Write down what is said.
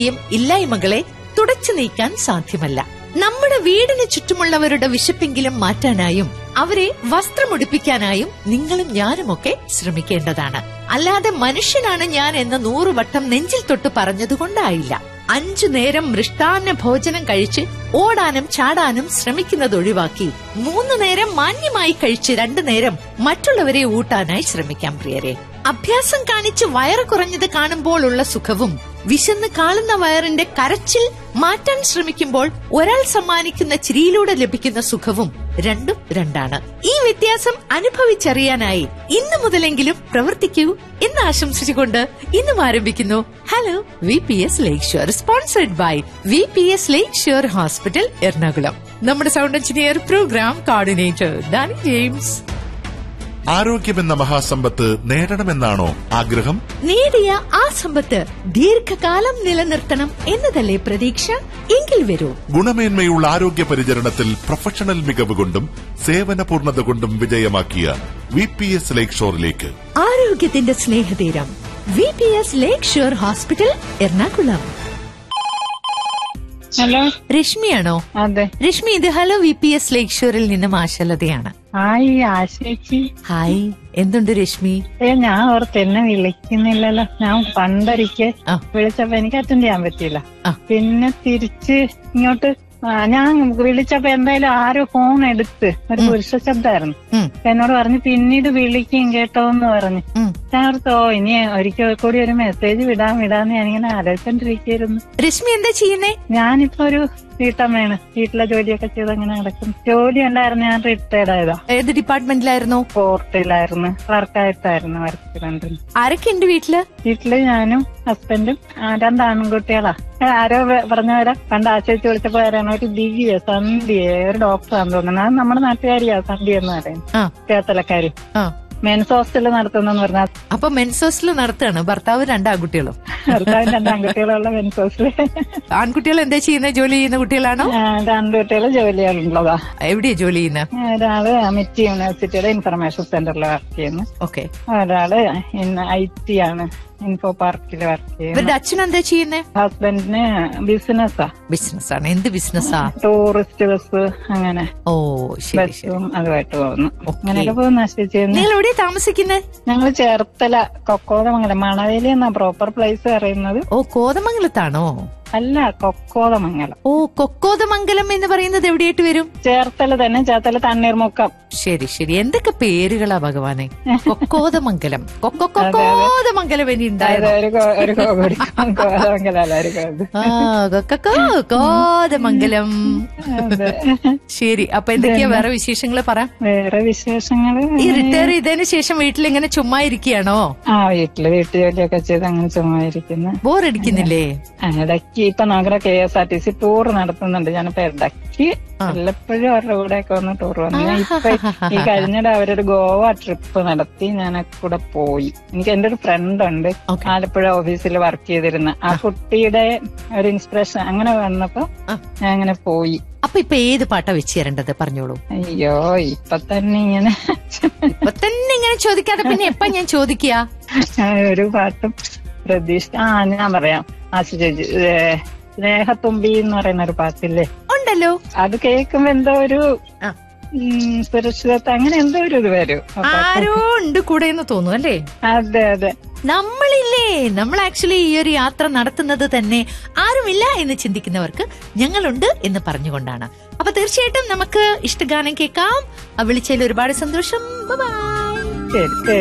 യും ഇല്ലായ്മകളെ തുടച്ചു നീക്കാൻ സാധ്യമല്ല നമ്മുടെ വീടിന് ചുറ്റുമുള്ളവരുടെ വിശപ്പെങ്കിലും മാറ്റാനായും അവരെ വസ്ത്രമുടിപ്പിക്കാനായും നിങ്ങളും ഞാനുമൊക്കെ ശ്രമിക്കേണ്ടതാണ് അല്ലാതെ മനുഷ്യനാണ് ഞാൻ എന്ന് നൂറുവട്ടം നെഞ്ചിൽ തൊട്ട് പറഞ്ഞതുകൊണ്ടായില്ല അഞ്ചു നേരം മൃഷ്ടാന്ന ഭോജനം കഴിച്ച് ഓടാനും ചാടാനും ശ്രമിക്കുന്നത് ഒഴിവാക്കി മൂന്ന് നേരം മാന്യമായി കഴിച്ച് രണ്ടു നേരം മറ്റുള്ളവരെ ഊട്ടാനായി ശ്രമിക്കാം പ്രിയരെ അഭ്യാസം കാണിച്ച് വയറ് കുറഞ്ഞത് കാണുമ്പോൾ ഉള്ള സുഖവും വിശന്ന് കാളുന്ന വയറിന്റെ കരച്ചിൽ മാറ്റാൻ ശ്രമിക്കുമ്പോൾ ഒരാൾ സമ്മാനിക്കുന്ന ചിരിയിലൂടെ ലഭിക്കുന്ന സുഖവും രണ്ടും രണ്ടാണ് ഈ വ്യത്യാസം അനുഭവിച്ചറിയാനായി ഇന്നു മുതലെങ്കിലും പ്രവർത്തിക്കൂ എന്ന് ആശംസിച്ചുകൊണ്ട് ഇന്നും ആരംഭിക്കുന്നു hello V P S Lakeshore sponsored by V P S Lakeshore hospital Ernakulam നമ്മുടെ sound engineer programme coordinator Danny James ആരോഗ്യമെന്ന മഹാസമ്പത്ത് നേടണമെന്നാണോ ആഗ്രഹം നേടിയ ആ സമ്പത്ത് ദീർഘകാലം നിലനിർത്തണം എന്നതല്ലേ പ്രതീക്ഷ എങ്കിൽ വരൂ ഗുണമേന്മയുള്ള ആരോഗ്യ പരിചരണത്തിൽ പ്രൊഫഷണൽ മികവ് കൊണ്ടും സേവന പൂർണ്ണത കൊണ്ടും വിജയമാക്കിയ വി പി എസ് ലേക്ക് ഷോറിലേക്ക് ആരോഗ്യത്തിന്റെ സ്നേഹതീരം V P S Lakeshore hospital Ernakulam hello രശ്മിയാണോ അതെ രശ്മി ഇത് ഹലോ വി പി എസ് ലേക്ക് ഷുവറിൽ നിന്നും ആശലതയാണ് ഹായ് ആശേച്ചി ഹായ് എന്തുണ്ട് രശ്മി ഏ ഞാൻ ഓർത്ത് എന്നെ വിളിക്കുന്നില്ലല്ലോ ഞാൻ പണ്ടൊരിക്കെ ആ. വിളിച്ചപ്പോ എനിക്ക് അറ്റൻഡ് ചെയ്യാൻ പറ്റിയില്ല ആ. പിന്നെ തിരിച്ച് ഇങ്ങോട്ട് ആ, ഞാൻ വിളിച്ചപ്പോ എന്തായാലും ആരോ ഫോൺ എടുത്ത് ഒരു പുരുഷ ശബ്ദമായിരുന്നു ഉം, എന്നോട് പറഞ്ഞു പിന്നീട് വിളിക്കും കേട്ടോ എന്ന് പറഞ്ഞു ഉം. ഞാൻ ഓർത്ത് ഓ ഇനി ഒരിക്കൽ കൂടി ഒരു മെസ്സേജ് വിടാൻ വിടാന്ന് ഞാനിങ്ങനെ ആലോചിച്ചോണ്ടിരിക്കുന്നു രശ്മി എന്താ ചെയ്യുന്നേ ഞാനിപ്പോ ഒരു വീട്ടമ്മയാണ് വീട്ടിലെ ജോലിയൊക്കെ ചെയ്ത് അങ്ങനെ നടക്കും ജോലി ഉണ്ടായിരുന്നു ഞാൻ റിട്ടയർഡ് ആയതാ ഏത് ഡിപ്പാർട്ട്മെന്റിലായിരുന്നു പോർട്ടിലായിരുന്നു ക്ലർക്കായിട്ടായിരുന്നു വർക്ക് ചെയ്തോണ്ടിരുന്നത് ആരൊക്കെ ഉണ്ട് വീട്ടില് വീട്ടില് ഞാനും ഹസ്ബൻഡും ആ, രണ്ട് ആൺകുട്ടികളാ ഏ, ആരോ വെ- പറഞ്ഞ പോലെ പണ്ട് ആശയിച്ച് വിളിച്ചപ്പോ ആരാണ് ഒരു ദിവ്യ സന്ധ്യ ഒരു ഡോക്ടറാന്ന് തോന്നുന്നത് അത് നമ്മുടെ നാട്ടുകാരിയാ സന്ധ്യ എന്ന് പറയും ആ കേത്തലക്കാരി ആ മെൻസ് ഹോസ്റ്റലിൽ നടത്തുന്നെന്ന് പറഞ്ഞാൽ അപ്പൊ മെൻസ് ഹോസ്റ്റലിൽ നടത്തുകയാണ് ഭർത്താവ് രണ്ട് ആൺകുട്ടികളും ഭർത്താവിന് രണ്ട് ആൺകുട്ടികളുള്ള മെൻസ് ഹോസ്റ്റലിൽ ആൺകുട്ടികൾ എന്താ ചെയ്യുന്ന ജോലി ചെയ്യുന്ന കുട്ടികളാണോ രണ്ട് കുട്ടികൾ ജോലികളുള്ളതാ എവിടെയാ ജോലി ചെയ്യുന്നത് ഒരാള് അമിറ്റി യൂണിവേഴ്സിറ്റിയുടെ ഇൻഫർമേഷൻ സെന്ററിൽ വർക്ക് ചെയ്യുന്നു ഓക്കെ ഒരാള് ഐ ടി ആണ് ഇൻഫോ പാർക്കിൽ വർക്ക് ചെയ്യുന്നു ഇവരുടെ അച്ഛൻ എന്താ ചെയ്യുന്നേ ഹസ്ബൻഡിന് ബിസിനസ്സാ ബിസിനസ് ആണ് എന്ത് ബിസിനസ്സാ ടൂറിസ്റ്റ് ബസ് അങ്ങനെ ഓ ശരി ശരി ബസ്സും അതുമായിട്ട് പോകുന്നു ഓക്കേ. അങ്ങനെയൊക്കെ പോകുന്നു നശിച്ചിരുന്നു നിങ്ങൾ എവിടെയാ താമസിക്കുന്നത് ഞങ്ങൾ ചേർത്തല കൊക്കോതമംഗലം മണവേലി എന്ന പ്രോപ്പർ പ്ലേസ് പറയുന്നത് ഓ കോതമംഗലത്താണോ അല്ല കൊക്കോതമംഗലം ഓ കൊക്കോതമംഗലം എന്ന് പറയുന്നത് എവിടെയായിട്ട് വരും ചേർത്തല തന്നെ ചേർത്തല തണ്ണീർമുക്കം ശരി ശരി എന്തൊക്കെ പേരുകളാ ഭഗവാനെ കൊക്കോതമംഗലം കൊക്കോ കൊക്കോതമംഗലം ഇനി അതായത് ഉണ്ടായിരുന്നു ഒരു കോ- ഒരു കോടി കോതമംഗലം അല്ല ഒരു കോടി ആ കൊക്കോ കോതമംഗലം അതെ ശരി അപ്പൊ എന്തൊക്കെയാ വേറെ വിശേഷങ്ങൾ പറ വേറെ വിശേഷങ്ങള് ഈ റിട്ടയർ ചെയ്തതിന് ശേഷം വീട്ടിൽ ഇങ്ങനെ ചുമ്മാ ഇരിക്കുകയാണോ ആ വീട്ടില് വീട്ടുജോലിയൊക്കെ ചെയ്ത് അങ്ങനെ ചുമ്മായിരിക്കുന്നു ബോറടിക്കുന്നില്ലേ ഇടയ്ക്ക് ഇപ്പൊ നഗര K S R T C tour നടത്തുന്നുണ്ട് ഞാനിപ്പോ ഇടയ്ക്ക് വല്ലപ്പോഴും അവരുടെ കൂടെ ഒക്കെ ഒന്ന് ടൂർ വന്നു ഞാൻ ഇപ്പൊ ഈ കഴിഞ്ഞിടെ അവരൊരു ഗോവ ട്രിപ്പ് നടത്തി ഞാൻ കൂടെ പോയി എനിക്ക് എന്റെ ഒരു ഫ്രണ്ട് ഉണ്ട് Okay. ആലപ്പുഴ ഓഫീസിൽ വർക്ക് ചെയ്തിരുന്ന ആ കുട്ടിയുടെ ഒരു ഇൻസ്പിറേഷൻ അങ്ങനെ വന്നപ്പോ ആ. ഞാൻ അങ്ങനെ പോയി അപ്പൊ ഇപ്പൊ ഏത് പാട്ടാ വെച്ച് തരേണ്ടത് പറഞ്ഞോളൂ അയ്യോ ഇപ്പൊ തന്നെ ഇങ്ങനെ ഇപ്പൊ തന്നെ ഇങ്ങനെ ചോദിക്കാതെ പിന്നെ എപ്പ ഞാൻ ചോദിക്കുക ഒരു പാട്ടും പ്രതീക്ഷ ആ ഞാൻ പറയാം ആശു ചേച്ചി ഏ, സ്നേഹത്തുമ്പി എന്ന് പറയുന്ന ഒരു പാട്ടില്ലേ ഉണ്ടല്ലോ അത് കേൾക്കുമ്പോ എന്തോ ഒരു ആ. ഉം, സുരക്ഷിതത്വം അങ്ങനെ എന്തോ ഒരു ഇത് വരും ആ പാട്ട്. ആരോ ഉണ്ട് കൂടെ എന്ന് തോന്നുന്നു അല്ലേ അതെ അതെ നമ്മളില്ലേ നമ്മൾ ആക്ച്വലി ഈ ഒരു യാത്ര നടത്തുന്നത് തന്നെ ആരുമില്ല എന്ന് ചിന്തിക്കുന്നവർക്ക് ഞങ്ങളുണ്ട് എന്ന് പറഞ്ഞുകൊണ്ടാണ് അപ്പൊ തീർച്ചയായിട്ടും നമുക്ക് ഇഷ്ടഗാനം കേൾക്കാം ആ വിളിച്ചതിൽ ഒരുപാട് സന്തോഷം ബൈ ശരി ശരി